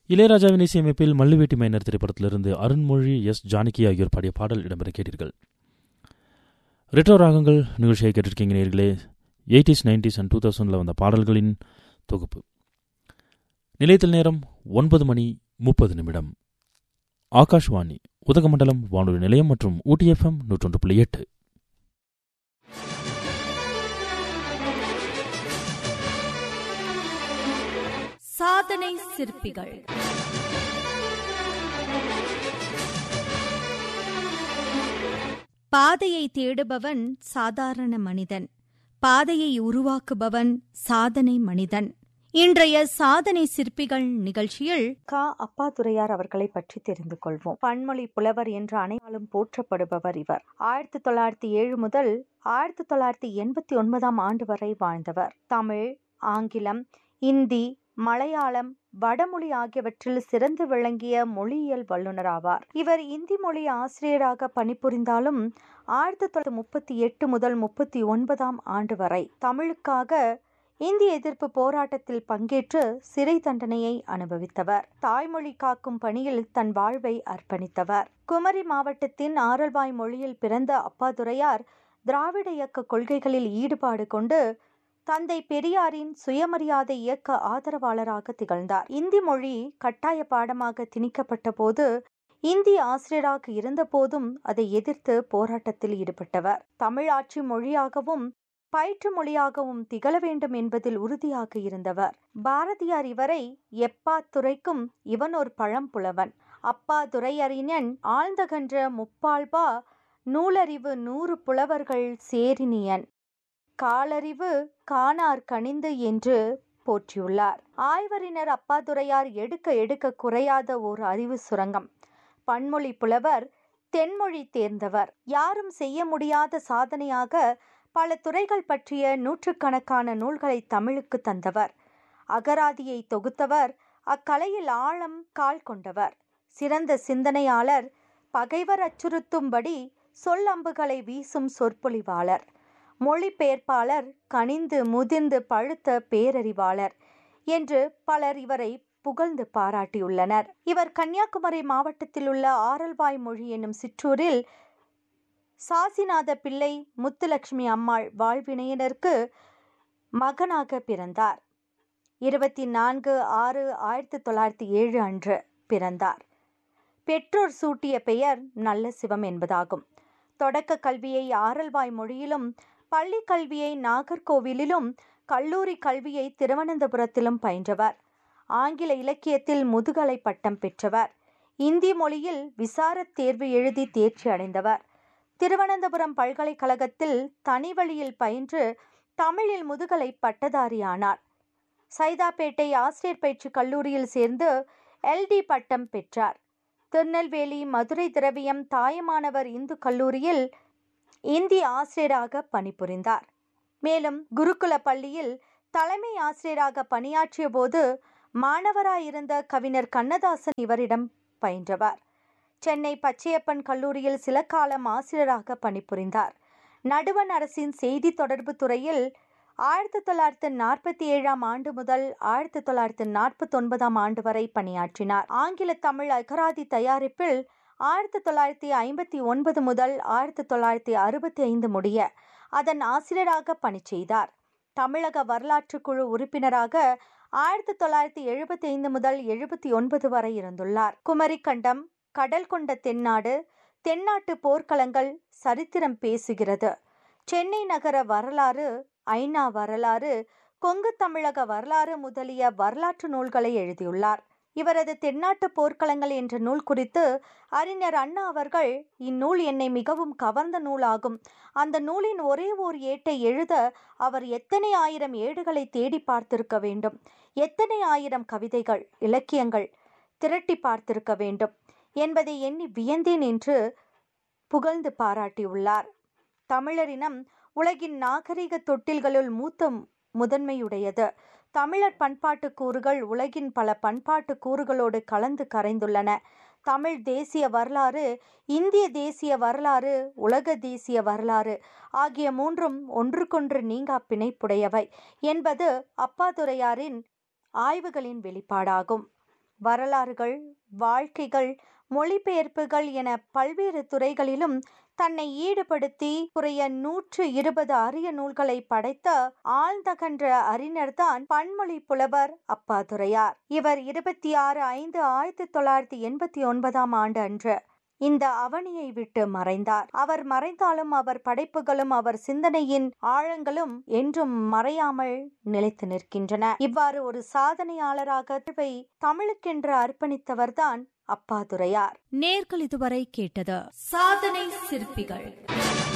இளையராஜாவின் இசையமைப்பில் மல்லுவேட்டி மைனர் திரைப்படத்திலிருந்து அருண்மொழி எஸ் ஜானகி ஆகியோர் பாடிய பாடல் இடம்பெற கேட்டீர்கள் ரெட்ரோ ராகங்கள் நிகழ்ச்சியை கேட்டிருக்கீங்க நேர்களே எயிட்டிஸ் நைன்டிஸ் அண்ட் டூ தௌசண்டில் வந்த பாடல்களின் தொகுப்பு நிலையத்தில் நேரம் ஒன்பது மணி முப்பது நிமிடம் ஆகாஷ்வாணி உதகமண்டலம் வானொலி நிலையம் மற்றும் ஊட்டிஎஃப்எம் நூற்றொன்று புள்ளி எட்டு சாதனை சிற்பிகள் பாதையை தேடுபவன் சாதாரண மனிதன் பாதையை உருவாக்குபவன் சாதனை மனிதன் இன்றைய சாதனை சிற்பிகள் நிகழ்ச்சியில் கா அப்பாதுரையார் அவர்களை பற்றி தெரிந்து கொள்வோம் பன்மொழி புலவர் என்று அனைவரும் போற்றப்படுபவர் இவர் ஆயிரத்தி தொள்ளாயிரத்தி ஏழு முதல் ஆயிரத்தி தொள்ளாயிரத்தி எண்பத்தி ஒன்பதாம் ஆண்டு வரை வாழ்ந்தவர் தமிழ் ஆங்கிலம் இந்தி மலையாளம் வடமொழி ஆகியவற்றில் சிறந்து விளங்கிய மொழியியல் வல்லுநராவார் இவர் இந்தி மொழி ஆசிரியராக பணிபுரிந்தாலும் ஆயிரத்தி தொள்ளாயிரத்தி முப்பத்தி எட்டு முதல் முப்பத்தி ஒன்பதாம் ஆண்டு வரை தமிழுக்காக இந்திய எதிர்ப்பு போராட்டத்தில் பங்கேற்று சிறை தண்டனையை அனுபவித்தவர் தாய்மொழி காக்கும் பணியில் தன் வாழ்வை அர்ப்பணித்தவர் குமரி மாவட்டத்தின் ஆரல்வாய் மொழியில் பிறந்த அப்பாதுரையார் திராவிட இயக்க கொள்கைகளில் ஈடுபாடு கொண்டு தந்தை பெரியாரின் சுயமரியாதை இயக்க ஆதரவாளராக திகழ்ந்தார் இந்தி மொழி கட்டாய பாடமாக திணிக்கப்பட்ட போது இந்திய ஆசிரியராக இருந்தபோதும் அதை எதிர்த்து போராட்டத்தில் ஈடுபட்டவர் தமிழ் ஆட்சி மொழியாகவும் பயிற்று மொழியாகவும் திகழ வேண்டும் என்பதில் உறுதியாக இருந்தவர் பாரதியார் இவரை எப்பா துறைக்கும் இவன் ஒரு பழம்புலவன் அப்பா துரையறிஞன் ஆழ்ந்தகன்ற முப்பால்பா நூலறிவு நூறு புலவர்கள் சேரினியன் காலறிவு காணார் கணிந்து என்று போற்றியுள்ளார் ஆய்வறிஞர் அப்பாதுரையார் எடுக்க எடுக்க குறையாத ஒரு அறிவு சுரங்கம் பன்மொழி புலவர் தென்மொழி தேர்ந்தவர் யாரும் செய்ய முடியாத சாதனையாக பல துறைகள் பற்றிய நூற்றுக்கணக்கான நூல்களை தமிழுக்கு தந்தவர் அகராதியை தொகுத்தவர் அக்கலையில் ஆழம் கால் கொண்டவர் சிறந்த சிந்தனையாளர் பகைவர் அச்சுறுத்தும்படி சொல்லம்புகளை வீசும் சொற்பொழிவாளர் மொழிபெயர்ப்பாளர் கனிந்து முதிர்ந்து பழுத்த பேரறிவாளர் என்று பலர் இவரை புகழ்ந்து பாராட்டியுள்ளனர் இவர் கன்னியாகுமரி மாவட்டத்தில் உள்ள ஆரல்வாய் மொழி என்னும் சிற்றூரில் சாசிநாத பிள்ளை முத்துலட்சுமி அம்மாள் வாழ்வினையினருக்கு மகனாக பிறந்தார் இருபத்தி நான்கு ஆறு ஆயிரத்தி தொள்ளாயிரத்தி ஏழு அன்று பிறந்தார் பெற்றோர் சூட்டிய பெயர் நல்ல சிவம் என்பதாகும் தொடக்க கல்வியை ஆரல்வாய் மொழியிலும் பள்ளி கல்வியை நாகர்கோவிலிலும் கல்லூரி கல்வியை திருவனந்தபுரத்திலும் பயின்றவர் ஆங்கில இலக்கியத்தில் முதுகலை பட்டம் பெற்றவர் இந்தி மொழியில் விசாரத் தேர்வு எழுதி தேர்ச்சி அடைந்தவர் திருவனந்தபுரம் பல்கலைக்கழகத்தில் தனி வழியில் பயின்று தமிழில் முதுகலை பட்டதாரியானார் சைதாப்பேட்டை ஆசிரியர் பயிற்சி கல்லூரியில் சேர்ந்து எல்டி பட்டம் பெற்றார் திருநெல்வேலி மதுரை திரவியம் தாயமானவர் இந்து கல்லூரியில் இந்தி ஆசிரியராக பணிபுரிந்தார் மேலும் குருகுல பள்ளியில் தலைமை ஆசிரியராக பணியாற்றிய போது மாணவராயிருந்த கவிஞர் கண்ணதாசன் இவரிடம் பயின்றவர் சென்னை பச்சையப்பன் கல்லூரியில் சில காலம் ஆசிரியராக பணிபுரிந்தார் நடுவண் அரசின் செய்தி தொடர்பு துறையில் ஆயிரத்தி தொள்ளாயிரத்து நாற்பத்தி ஏழாம் ஆண்டு முதல் ஆயிரத்தி தொள்ளாயிரத்து நாற்பத்தி ஒன்பதாம் ஆண்டு வரை பணியாற்றினார் ஆங்கில தமிழ் அகராதி தயாரிப்பில் ஆயிரத்தி தொள்ளாயிரத்தி ஐம்பத்தி ஒன்பது முதல் ஆயிரத்தி தொள்ளாயிரத்தி அறுபத்தி ஐந்து முடிய அதன் ஆசிரியராக பணி செய்தார் தமிழக வரலாற்று குழு உறுப்பினராக ஆயிரத்தி தொள்ளாயிரத்தி எழுபத்தி ஐந்து முதல் எழுபத்தி ஒன்பது வரை இருந்துள்ளார் குமரிக்கண்டம் கடல் கொண்ட தென்னாடு தென்னாட்டு போர்க்களங்கள் சரித்திரம் பேசுகிறது சென்னை நகர வரலாறு ஐநா வரலாறு கொங்கு தமிழக வரலாறு முதலிய வரலாற்று நூல்களை எழுதியுள்ளார் இவரது தென்னாட்டு போர்க்களங்கள் என்ற நூல் குறித்து அறிஞர் அண்ணா அவர்கள் இந்நூல் என்னை மிகவும் கவர்ந்த நூலாகும் அந்த நூலின் ஒரே ஓர் ஏட்டை எழுத அவர் எத்தனை ஆயிரம் ஏடுகளை தேடி பார்த்திருக்க வேண்டும் எத்தனை ஆயிரம் கவிதைகள் இலக்கியங்கள் திரட்டி பார்த்திருக்க வேண்டும் என்பதை எண்ணி வியந்தேன் என்று புகழ்ந்து பாராட்டியுள்ளார் தமிழரினம் உலகின் நாகரிக தொட்டில்களுள் மூத்த முதன்மையுடையது தமிழர் பண்பாட்டு கூறுகள் உலகின் பல பண்பாட்டு கூறுகளோடு கலந்து கரைந்துள்ளன தமிழ் தேசிய வரலாறு இந்திய தேசிய வரலாறு உலக தேசிய வரலாறு ஆகிய மூன்றும் ஒன்றுக்கொன்று நீங்கா பிணைப்புடையவை என்பது அப்பாதுரையாரின் ஆய்வுகளின் வெளிப்பாடாகும் வரலாறுகள் வாழ்க்கைகள் மொழிபெயர்ப்புகள் என பல்வேறு துறைகளிலும் தன்னை ஈடுபடுத்தி குறைய நூற்று இருபது அரிய நூல்களை படைத்த ஆழ்ந்தகன்ற அறிஞர்தான் பன்மொழி புலவர் அப்பாதுரையார் இவர் இருபத்தி ஆறு ஐந்து ஆயிரத்தி தொள்ளாயிரத்தி எண்பத்தி ஒன்பதாம் ஆண்டு அன்று இந்த அவனியை விட்டு மறைந்தார் அவர் மறைந்தாலும் அவர் படைப்புகளும் அவர் சிந்தனையின் ஆழங்களும் என்றும் மறையாமல் நிலைத்து நிற்கின்றன இவ்வாறு ஒரு சாதனையாளராக தமிழுக்கென்று அர்ப்பணித்தவர்தான் அப்பாதுரையார் நேர்கள் இதுவரை கேட்டது சாதனை சிற்பிகள்